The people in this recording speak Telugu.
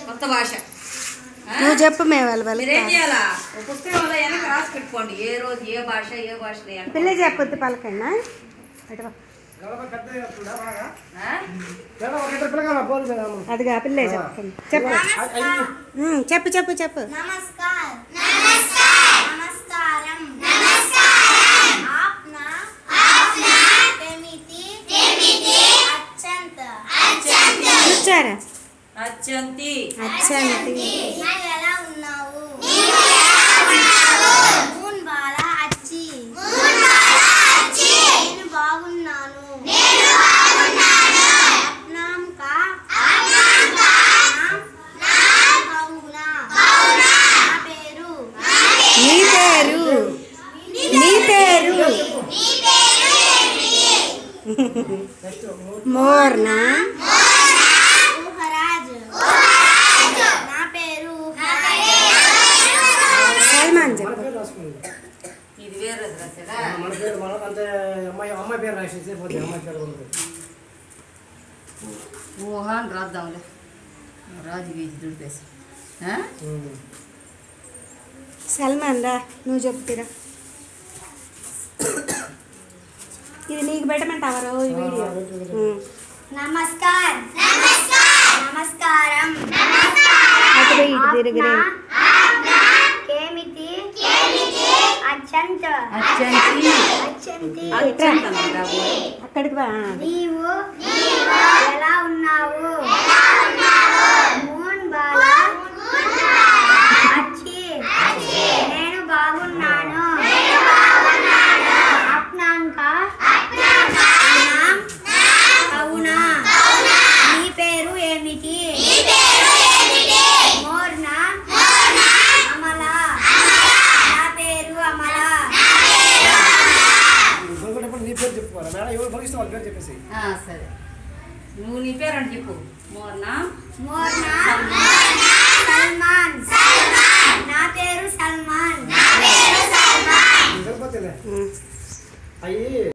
కొత్త భాష ఆ? నువ్వు చెప్పు మేము వాళ్ళ మీరేం వాళ్ళకి చేయాలా ఒక పుస్తకంలో వెనక రాసి పెట్టుకోండి ఏ రోజు ఏ భాష ఏ భాష పిల్ల చెప్పొద్దు పలకండి అటు అదిగా పిల్లే చెప్తుంది చెప్పు ఉమ్, చెప్పు చెప్పు చెప్పు नमस्कार नमस्कार नमस्कारम नमस्कार आपना आपना केमिति केमिति अत्यंत अत्यंत కూర్చోరా అత్యంతి అచ్చంతి నీవు ఎలా ఉన్నావు నీవు ఎలా ఉన్నావు మూన్ బాలా అచ్చి మూన్ బాలా అచ్చి నేను బాగున్నాను నేను బాగున్నాను అప్నాం కా అప్నాం కా నామ్ కౌనా కౌనా నా పేరు నీ పేరు నీ పేరు నీ పేరు ఏమిటి మోర్నా ఊహరాజ్ నా పేరు సల్మాన్ చెప్పు ఇది వేరే రాసాడా మన పేరు మన అంటే అమ్మాయి అమ్మాయి పేరు రాసేస్తే పోతే అమ్మాయి పేరు ఉండదు ఊహా అని రాద్దాంలే రాజు గీసి దుడిపేసి ఆ? సల్మాన్ రా నువ్వు చెప్తురా ఇది నీకు పెట్టమంటావా రోజు వీడియో ఉమ్. నమస్కార్ నమస్కార్ నమస్కారం అటు పోయి ఇటు తిరిగిరే కేమితి కేమితి అత్యంత అత్యంతి అత్యంతి అత్యంత అన్నదా ఊరు? అక్కడికి బా నీవు ఎలా ఉన్నావు మూన్ బాలా అచ్చి నేను బాగున్నాను అప్నాంక నామ్ కౌనా నీ పేరు ఏమిటి మోర్నా అమల నా పేరు అమల ఇంకొకటి నీ పేరు చెప్పుకోవాలి మేడం ఎవరు పలికిస్తే వాళ్ళ పేరు చెప్పేసి ఆ, సరే నువ్వు నీ పేరు అని చెప్పు మోర్నా మోర్నా సల్మాన్ నా పేరు సల్మాన్ సరిపోతే ఉమ్. అయ్యి